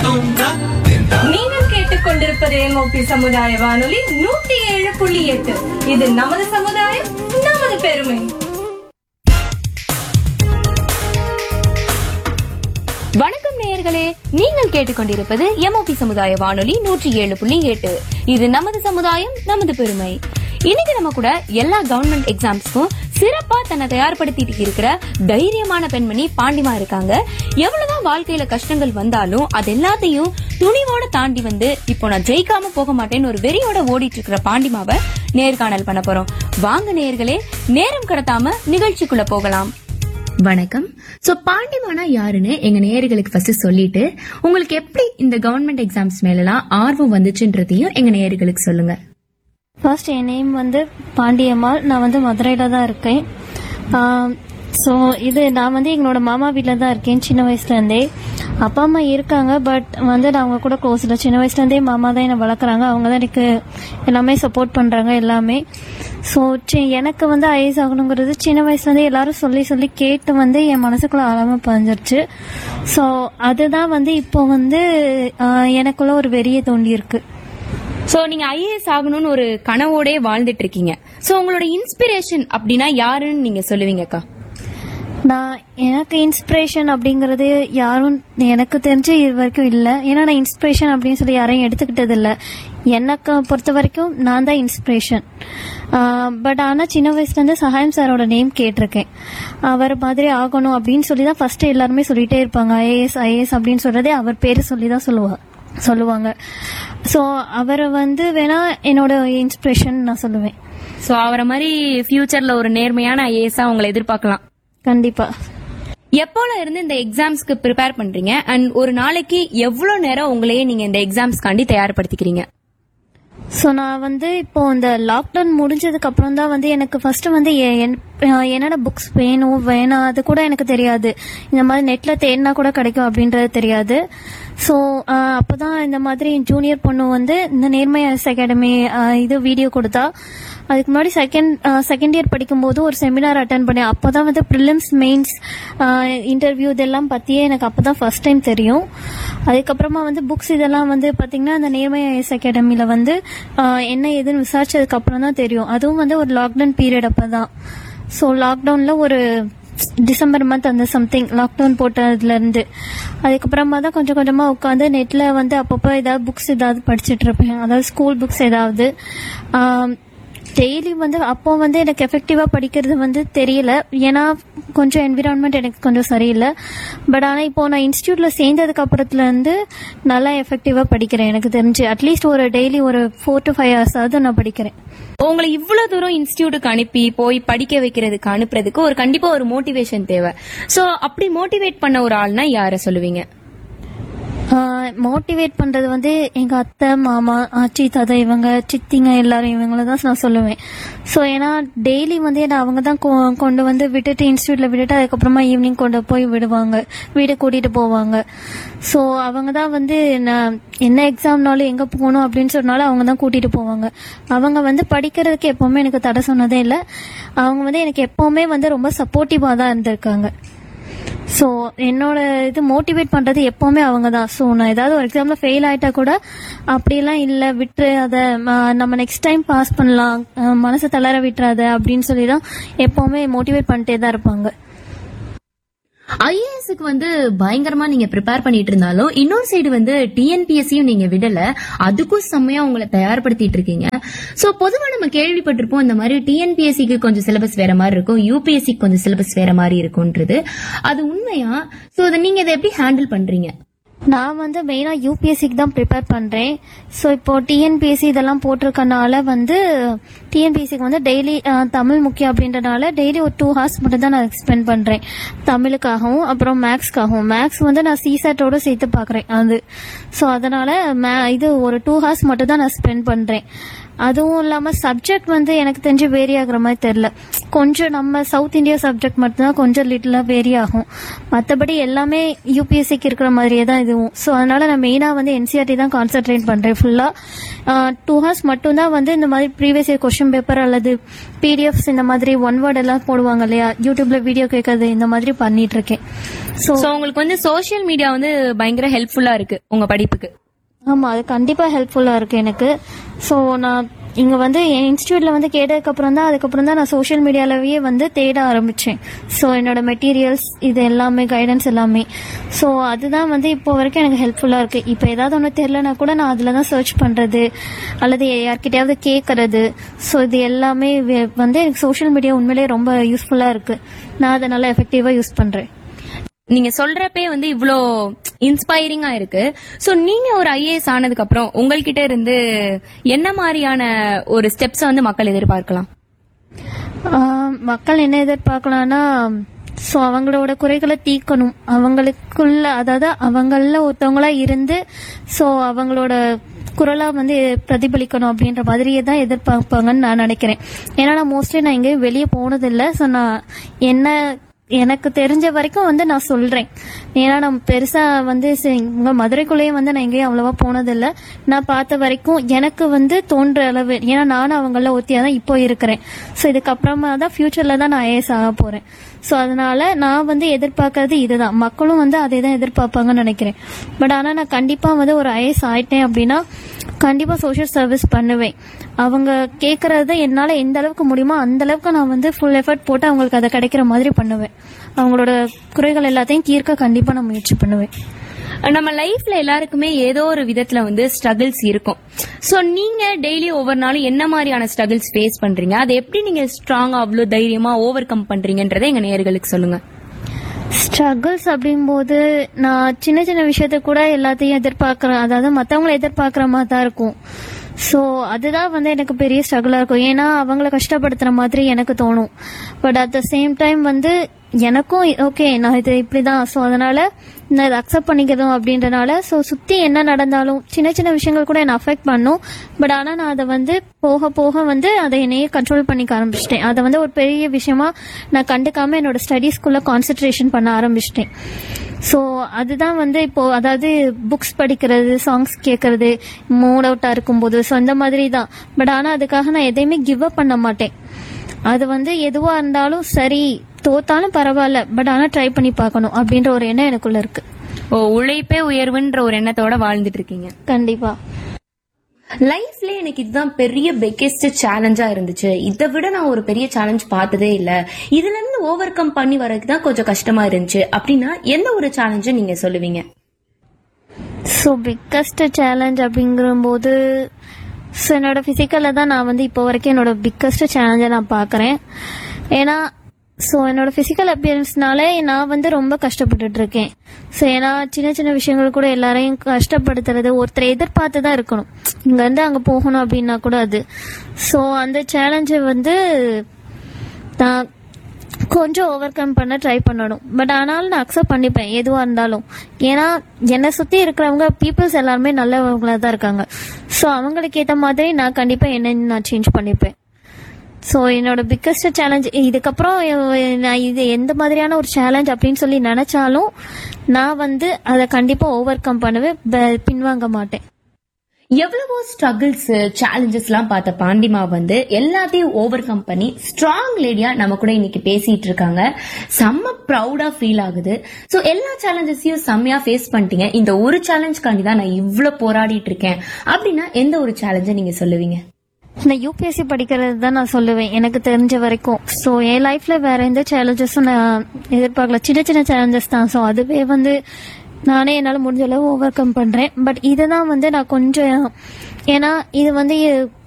நீங்கள் கேட்டுக்கொண்டிருப்பது எம்ஓபி சமுதாய வானொலி நூத்தி ஏழு புள்ளி எட்டு இது நமது சமுதாயம் நமது பெருமை வணக்கம் நேயர்களே நீங்கள் கேட்டுக்கொண்டிருப்பது எம்ஓபி சமுதாய வானொலி நூற்றி ஏழு புள்ளி எட்டு இது நமது சமுதாயம் நமது பெருமை இன்னைக்கு நம்ம கூட எல்லா கவர்மெண்ட் எக்ஸாம்ஸ்க்கும் சிறப்பா தன்னை தயார்படுத்திட்டு இருக்கிற தைரியமான பெண்மணி பாண்டிமா இருக்காங்க எவ்வளவுதான் வாழ்க்கையில கஷ்டங்கள் வந்தாலும் அது எல்லாத்தையும் துணிவோட தாண்டி வந்து இப்போ நான் ஜெயிக்காம போக மாட்டேன்னு ஒரு வெறியோட ஓடிட்டு இருக்கிற பாண்டிமாவை நேர்காணல் பண்ண போறோம் வாங்க நேயர்களே நேரம் கடத்தாம நிகழ்ச்சிக்குள்ள போகலாம் வணக்கம் சோ பாண்டிமானா யாருன்னு எங்க நேயர்களுக்கு ஃபர்ஸ்ட் சொல்லிட்டு உங்களுக்கு எப்படி இந்த கவர்மெண்ட் எக்ஸாம்ஸ் மேலலாம் ஆர்வம் வந்துச்சுன்றதையும் எங்க நேயர்களுக்கு சொல்லுங்க ஃபர்ஸ்ட் என் நேம் வந்து பாண்டியம்மாள் நான் வந்து மதுரையில் தான் இருக்கேன் ஸோ இது நான் வந்து எங்களோட மாமா வீட்டில் தான் இருக்கேன் சின்ன வயசுலேருந்தே அப்பா அம்மா இருக்காங்க பட் வந்து நான் அவங்க கூட க்ளோஸ் இல்லை சின்ன வயசுலேருந்தே மாமா தான் என்னை வளர்க்குறாங்க அவங்க தான் எனக்கு எல்லாமே சப்போர்ட் பண்ணுறாங்க எல்லாமே ஸோ எனக்கு வந்து ஐஎஸ் ஆகணுங்கிறது சின்ன வயசுலேருந்தே எல்லாரும் சொல்லி சொல்லி கேட்டு வந்து என் மனசுக்குள்ள ஆழமாக பதிஞ்சிருச்சு ஸோ அதுதான் வந்து இப்போ வந்து ஆஹ், எனக்குள்ள ஒரு வெறியை தோண்டி இருக்கு சோ நீங்க ஐஏஎஸ் ஆகணும்னு ஒரு கனவோடே வாழ்ந்துட்டு இருக்கீங்க சோ உங்களோட இன்ஸ்பிரேஷன் அப்படின்னா யாருன்னு நீங்க சொல்லுவீங்கக்கா நான் எனக்கு இன்ஸ்பிரேஷன் அப்படிங்கறது யாரும் எனக்கு தெரிஞ்சு இது வரைக்கும் இல்லை ஏன்னா நான் இன்ஸ்பிரேஷன் அப்படின்னு சொல்லி யாரையும் எடுத்துக்கிட்டது இல்லை எனக்கு பொறுத்த வரைக்கும் நான் தான் இன்ஸ்பிரேஷன் பட் ஆனால் சின்ன வயசுலேருந்து சகாயம் சாரோட நேம் கேட்டிருக்கேன் அவர் மாதிரி ஆகணும் அப்படின்னு சொல்லி தான் ஃபர்ஸ்ட் எல்லாருமே சொல்லிட்டே இருப்பாங்க ஐஏஎஸ் ஐஏஎஸ் அப்படின்னு சொல்றதே அவர் பேர் சொல்லி தான் சொல்லுவா சொல்லுவாங்க ஸோ அவரை வந்து வேணா என்னோட இன்ஸ்பிரேஷன் நான் சொல்லுவேன் சோ அவரை மாதிரி ஃபியூச்சர்ல ஒரு நேர்மையான ஐஏஎஸ்ஆ உங்களை எதிர்பார்க்கலாம் கண்டிப்பா எப்போல இருந்து இந்த எக்ஸாம்ஸ்க்கு ப்ரிப்பேர் பண்றீங்க அண்ட் ஒரு நாளைக்கு எவ்வளவு நேரம் உங்களையே நீங்க இந்த எக்ஸாம்ஸ்க்காண்டி தயார்படுத்திக்கிறீங்க ஸோ நான் வந்து இப்போ இந்த லாக்டவுன் முடிஞ்சதுக்கு அப்புறம் தான் வந்து எனக்கு ஃபர்ஸ்ட் வந்து எ- என்- அஹ் என்னென்ன புக்ஸ் வேணும் வேணாம் அது கூட எனக்கு தெரியாது இந்த மாதிரி நெட்ல தேடினா கூட கிடைக்கும் அப்படின்றது தெரியாது ஸோ அப்போதான் இந்த மாதிரி ஜூனியர் பொண்ணு வந்து இந்த நேர்மை ஐஎஸ் அகாடமி இது வீடியோ கொடுத்தா அதுக்கு முன்னாடி செகண்ட் செகண்ட் இயர் படிக்கும்போது ஒரு செமினார் அட்டன் பண்ணேன் அப்போதான் வந்து ப்ரிலிம்ஸ் மெயின்ஸ் இன்டர்வியூ இதெல்லாம் பற்றியே எனக்கு அப்போ தான் ஃபர்ஸ்ட் டைம் தெரியும் அதுக்கப்புறமா வந்து புக்ஸ் இதெல்லாம் வந்து பார்த்தீங்கன்னா அந்த நேர்மை ஐஎஸ் அகாடமியில் வந்து ஆஹ், என்ன ஏதுன்னு விசாரிச்சதுக்கு அப்புறம் தான் தெரியும் அதுவும் வந்து ஒரு லாக்டவுன் பீரியட் அப்போ தான் ஸோ லாக்டவுனில் ஒரு டிசம்பர் மந்த் அந்த சம்திங் லாக்டவுன் போட்டதுல இருந்து அதுக்கப்புறமா தான் கொஞ்சம் கொஞ்சமா உட்காந்து நெட்ல வந்து அப்பப்போ ஏதாவது புக்ஸ் ஏதாவது படிச்சுட்டு இருப்பேன் அதாவது ஸ்கூல் புக்ஸ் ஏதாவது டெய்லி வந்து அப்போ வந்து எனக்கு எஃபெக்டிவா படிக்கிறது வந்து தெரியல ஏன்னா கொஞ்சம் என்விரான்மெண்ட் எனக்கு கொஞ்சம் சரியில்லை பட் ஆனால் இப்போ நான் இன்ஸ்டியூட்ல சேர்ந்ததுக்கு அப்புறத்துல இருந்து நல்லா எஃபெக்டிவா படிக்கிறேன் எனக்கு தெரிஞ்சு அட்லீஸ்ட் ஒரு டெய்லி ஒரு ஃபோர் டு ஃபைவ் ஹவர்ஸ் ஆகுது நான் படிக்கிறேன் உங்களை இவ்வளவு தூரம் இன்ஸ்டிடியூட்டுக்கு அனுப்பி போய் படிக்க வைக்கிறதுக்கு அனுப்புறதுக்கு ஒரு கண்டிப்பா ஒரு மோட்டிவேஷன் தேவை சோ அப்படி மோட்டிவேட் பண்ண ஒரு ஆள்னா யார சொல்லுவீங்க மோட்டிவேட் பண்றது வந்து எங்க அத்தை மாமா ஆச்சி தாத்தா இவங்க சித்திங்க எல்லாரும் இவங்கள தான் நான் சொல்லுவேன் ஸோ ஏன்னா டெய்லி வந்து என்ன அவங்க தான் கொ- கொண்டு வந்து விட்டுட்டு இன்ஸ்டியூட்ல விட்டுட்டு அதுக்கப்புறமா ஈவினிங் கொண்டு போய் விடுவாங்க வீடு கூட்டிட்டு போவாங்க ஸோ அவங்க தான் வந்து நான் என்ன எக்ஸாம்னாலும் எங்க போகணும் அப்படின்னு சொன்னாலும் அவங்க தான் கூட்டிட்டு போவாங்க அவங்க வந்து படிக்கிறதுக்கு எப்பவுமே எனக்கு தடை சொன்னதே இல்லை அவங்க வந்து எனக்கு எப்பவுமே வந்து ரொம்ப சப்போர்ட்டிவா தான் இருந்திருக்காங்க ஸோ என்னோட இது மோட்டிவேட் பண்றது எப்பவுமே அவங்க தான் ஸோ நான் ஏதாவது ஒரு எக்ஸாம்ல ஃபெயில் ஆயிட்டா கூட அப்படியெல்லாம் இல்லை விட்டுரு அதை நம்ம நெக்ஸ்ட் டைம் பாஸ் பண்ணலாம் அஹ் மனசை தளர விட்டுறாத அப்படின்னு சொல்லி தான் எப்பவுமே மோட்டிவேட் பண்ணிட்டே தான் இருப்பாங்க ஐஏஎஸ்க்கு வந்து பயங்கரமா நீங்க ப்ரிப்பேர் பண்ணிட்டு இருந்தாலும் இன்னொரு சைடு வந்து டிஎன்பிஎஸ்சியும் நீங்க விடல அதுக்கும் செம்மையா உங்களை தயார்படுத்திட்டு இருக்கீங்க சோ பொதுவா நம்ம கேள்விப்பட்டிருப்போம் இந்த மாதிரி டிஎன்பிஎஸ்சிக்கு கொஞ்சம் சிலபஸ் வேற மாதிரி இருக்கும் யூபிஎஸ்சிக்கு கொஞ்சம் சிலபஸ் வேற மாதிரி இருக்கும்ன்றது அது உண்மையா சோ அதை நீங்க இதை எப்படி ஹேண்டில் பண்றீங்க நான் வந்து மெயினாக யூபிஎஸ்சிக்கு தான் ப்ரிப்பேர் பண்ணுறேன் ஸோ இப்போ டிஎன்பிஎஸ்சி இதெல்லாம் போட்டிருக்கனால வந்து டிஎன்பிஎஸ்சிக்கு வந்து டெய்லி தமிழ் முக்கியம் அப்படின்றனால டெய்லி ஒரு டூ ஹார்ஸ் மட்டும் தான் நான் ஸ்பெண்ட் பண்ணுறேன் தமிழுக்காகவும் அப்புறம் மேக்ஸ்க்காகவும் மேக்ஸ் வந்து நான் சிசெட்டோட சேர்த்து பார்க்குறேன் அது ஸோ அதனால மே இது ஒரு டூ ஹார்ஸ் மட்டும் தான் நான் ஸ்பெண்ட் பண்ணுறேன் அதுவும் இல்லாம சப்ஜெக்ட் வந்து எனக்கு தெரிஞ்சு வேரி ஆகுற மாதிரி தெரியல கொஞ்சம் நம்ம சவுத் இந்தியா சப்ஜெக்ட் மட்டும்தான் கொஞ்சம் லிட்டிலா வேரி ஆகும் மற்றபடி எல்லாமே யூபிஎஸ்சிக்கு இருக்கிற மாதிரியே தான் இதுவும் ஸோ அதனால நான் மெயினாக வந்து என்சிஆர்டி தான் கான்சென்ட்ரேட் பண்றேன் ஃபுல்லா டூ ஹவர்ஸ் மட்டும்தான் வந்து இந்த மாதிரி ப்ரீவியஸ் இயர் கொஸ்டின் பேப்பர் அல்லது பிடிஎஃப்ஸ் இந்த மாதிரி ஒன் வேர்ட் எல்லாம் போடுவாங்க இல்லையா யூடியூப்ல வீடியோ கேட்கறது இந்த மாதிரி பண்ணிட்டு இருக்கேன் ஸோ சோ உங்களுக்கு வந்து சோஷியல் மீடியா வந்து பயங்கர ஹெல்ப்ஃபுல்லா இருக்கு உங்க படிப்புக்கு ஆமா அது கண்டிப்பா ஹெல்ப்ஃபுல்லா இருக்கு எனக்கு ஸோ நான் இங்க வந்து என் இன்ஸ்டியூட்ல வந்து கேட்டதுக்கு அப்புறம் தான் அதுக்கப்புறம் தான் நான் சோஷியல் மீடியாலவே வந்து தேட ஆரம்பிச்சேன் ஸோ என்னோட மெட்டீரியல்ஸ் இது எல்லாமே கைடன்ஸ் எல்லாமே ஸோ அதுதான் வந்து இப்போ வரைக்கும் எனக்கு ஹெல்ப்ஃபுல்லா இருக்கு இப்போ ஏதாவது ஒன்று தெரியலனா கூட நான் அதில் தான் சர்ச் பண்றது அல்லது யார்கிட்டயாவது கேட்கறது ஸோ இது எல்லாமே வே- வந்து எனக்கு சோஷியல் மீடியா உண்மையிலேயே ரொம்ப யூஸ்ஃபுல்லா இருக்கு நான் அதை நல்லா எஃபெக்டிவா யூஸ் பண்றேன் நீங்க சொல்றப்பே வந்து இவ்ளோ இன்ஸ்பைரிங்கா இருக்கு சோ நீங்க ஒரு ஐஏஎஸ் ஆனதுக்கு அப்புறம் உங்ககிட்ட இருந்து என்ன மாதிரியான ஒரு ஸ்டெப்ஸ் வந்து மக்கள் எதிர்பார்க்கலாம் ஆஹ் மக்கள் என்ன எதிர்பார்க்கலாம்னா ஸோ அவங்களோட குறைகளை தீர்க்கணும் அவங்களுக்குள்ள அதாவது அவங்கள ஒருத்தவங்களா இருந்து ஸோ அவங்களோட குரலா வந்து பிரதிபலிக்கணும் அப்படின்ற மாதிரியே தான் எதிர்பார்ப்பாங்கன்னு நான் நினைக்கிறேன் ஏன்னா நான் மோஸ்ட்லி நான் எங்கேயும் வெளியே போனதில்லை ஸோ நான் என்ன எனக்கு தெரிஞ்ச வரைக்கும் வந்து நான் சொல்றேன் ஏன்னா நான் பெருசா வந்து சரி, இங்க மதுரைக்குள்ளேயே வந்து நான் எங்கேயும் அவ்வளவா போனதில்லை நான் பார்த்த வரைக்கும் எனக்கு வந்து தோன்ற அளவு ஏன்னா நானும் அவங்கள ஒத்தியா தான் இப்போ இருக்கிறேன் ஸோ இதுக்கப்புறமா தான் ஃபியூச்சர்ல தான் நான் ஐஏஎஸ் ஆக போறேன் ஸோ அதனால நான் வந்து எதிர்பார்க்கறது இதுதான் மக்களும் வந்து அதே தான் எதிர்பார்ப்பாங்கன்னு நினைக்கிறேன் பட் ஆனால் நான் கண்டிப்பா வந்து ஒரு ஐஏஎஸ் ஆயிட்டேன் அப்படின்னா கண்டிப்பா சோஷியல் சர்வீஸ் பண்ணுவேன் அவங்க கேட்கறத என்னால எந்த அளவுக்கு முடியுமோ அந்த அளவுக்கு நான் வந்து ஃபுல் எஃபர்ட் போட்டு அவங்களுக்கு அதை கிடைக்கிற மாதிரி பண்ணுவேன் அவங்களோட குறைகள் எல்லாத்தையும் தீர்க்க கண்டிப்பா நான் முயற்சி பண்ணுவேன் நம்ம லைஃப்ல எல்லாருக்குமே ஏதோ ஒரு விதத்துல வந்து ஸ்ட்ரகிள்ஸ் இருக்கும் சோ நீங்க டெய்லி ஒவ்வொரு நாளும் என்ன மாதிரியான ஸ்ட்ரகிள்ஸ் ஃபேஸ் பண்றீங்க அதை எப்படி நீங்க ஸ்ட்ராங்கா அவ்வளவு தைரியமா ஓவர் கம் பண்றீங்கன்றதை எங்க நேயர்களுக்கு சொல்லுங்க ஸ்ட்ரகிள்ஸ் அப்படிங்கும்போது நான் சின்ன சின்ன விஷயத்த கூட எல்லாத்தையும் எதிர்பார்க்கறேன் அதாவது மற்றவங்கள எதிர்பார்க்குற மாதிரி தான் இருக்கும் ஸோ அதுதான் வந்து எனக்கு பெரிய ஸ்ட்ரகிளாக இருக்கும் ஏன்னா அவங்கள கஷ்டப்படுத்துற மாதிரி எனக்கு தோணும் but at the same time வந்து எனக்கும் ஓகே நான் இது இப்படிதான் ஸோ அதனால நான் இதை அக்செப்ட் பண்ணிக்கிறோம் அப்படின்றனால ஸோ சுற்றி என்ன நடந்தாலும் சின்ன சின்ன விஷயங்கள் கூட என்னை அஃபெக்ட் பண்ணும் பட் ஆனால் நான் அதை வந்து போக போக வந்து அதை என்னையே கண்ட்ரோல் பண்ணிக்க ஆரம்பிச்சிட்டேன் அதை வந்து ஒரு பெரிய விஷயமா நான் கண்டுக்காம என்னோட ஸ்டடீஸ்க்குள்ள கான்சென்ட்ரேஷன் பண்ண ஆரம்பிச்சிட்டேன் ஸோ அதுதான் வந்து இப்போ அதாவது புக்ஸ் படிக்கிறது சாங்ஸ் கேட்கறது மூட் அவுட்டாக இருக்கும்போது ஸோ அந்த மாதிரி தான் பட் ஆனால் அதுக்காக நான் எதையுமே கிவ் அப் பண்ண மாட்டேன் அது வந்து எதுவா இருந்தாலும் சரி தோத்தாலும் பரவாயில்ல பட் ஆனால் ட்ரை பண்ணி பார்க்கணும் அப்படின்ற ஒரு எண்ணம் எனக்குள்ள இருக்கு ஓ உழைப்பே உயர்வுன்ற ஒரு எண்ணத்தோட வாழ்ந்துட்டு இருக்கீங்க கண்டிப்பா லைஃப்ல எனக்கு இதுதான் பெரிய பிக்கெஸ்ட் சேலஞ்சா இருந்துச்சு இதை விட நான் ஒரு பெரிய சேலஞ்ச் பார்த்ததே இல்ல இதுல இருந்து ஓவர் கம் பண்ணி வரதுக்கு தான் கொஞ்சம் கஷ்டமா இருந்துச்சு அப்படின்னா எந்த ஒரு சேலஞ்சும் நீங்க சொல்லுவீங்க ஸோ பிக்கஸ்ட் சேலஞ்ச் அப்படிங்கும்போது ஸோ என்னோட ஃபிசிக்கலில் தான் நான் வந்து இப்போ வரைக்கும் என்னோட பிக்கஸ்ட் சேலஞ்சை நான் பார்க்குறேன் ஏன்னா ஸோ என்னோட ஃபிசிக்கல் அப்பியரன்ஸ்னாலே நான் வந்து ரொம்ப கஷ்டப்பட்டுட்டு இருக்கேன் ஸோ ஏன்னா சின்ன சின்ன விஷயங்கள் கூட எல்லாரையும் கஷ்டப்படுத்துறது ஒருத்தரை எதிர்பார்த்து தான் இருக்கணும் இங்கேருந்து அங்கே போகணும் அப்படின்னா கூட அது ஸோ அந்த சேலஞ்சை வந்து நான் கொஞ்சம் ஓவர் கம் பண்ண ட்ரை பண்ணணும் பட் ஆனாலும் நான் அக்செப்ட் பண்ணிப்பேன் எதுவாக இருந்தாலும் ஏன்னா என்னை சுற்றி இருக்கிறவங்க பீப்புள்ஸ் எல்லாருமே நல்லவங்களா தான் இருக்காங்க ஸோ அவங்களுக்கு ஏற்ற மாதிரி நான் கண்டிப்பாக என்ன நான் சேஞ்ச் பண்ணிப்பேன் ஸோ என்னோட பிக்கஸ்ட் சேலஞ்ச் இதுக்கப்புறம் எ- நான் இது எந்த மாதிரியான ஒரு சேலஞ்ச் அப்படின்னு சொல்லி நினைச்சாலும் நான் வந்து அதை கண்டிப்பாக ஓவர் கம் பண்ணுவேன் ப- பின்வாங்க மாட்டேன் எவ்வளவோ ஸ்ட்ரகிள்ஸ் சேலஞ்சஸ் எல்லாம் பார்த்த பாண்டிமா வந்து எல்லாத்தையும் ஓவர் கம் பண்ணி ஸ்ட்ராங் லேடியா நம்ம கூட இன்னைக்கு பேசிட்டு இருக்காங்க செம்ம ப்ரௌடா ஃபீல் ஆகுது சோ எல்லா சேலஞ்சஸையும் செம்மையா ஃபேஸ் பண்ணிட்டீங்க இந்த ஒரு சேலஞ்சுக்காண்டி தான் நான் இவ்ளோ போராடிட்டு இருக்கேன் அப்படின்னா எந்த ஒரு சேலஞ்சை நீங்க சொல்லுவீங்க நான் யூபிஎஸ்சி படிக்கிறது தான் நான் சொல்லுவேன் எனக்கு தெரிஞ்ச வரைக்கும் ஸோ என் லைஃப்ல வேற எந்த சேலஞ்சஸும் நான் எதிர்பார்க்கல சின்ன சின்ன சேலஞ்சஸ் தான் ஸோ அதுவே வந்து நானே என்னால் முடிஞ்ச அளவு ஓவர் கம் பண்றேன் பட் இதுதான் வந்து நான் கொஞ்சம் ஏன்னா இது வந்து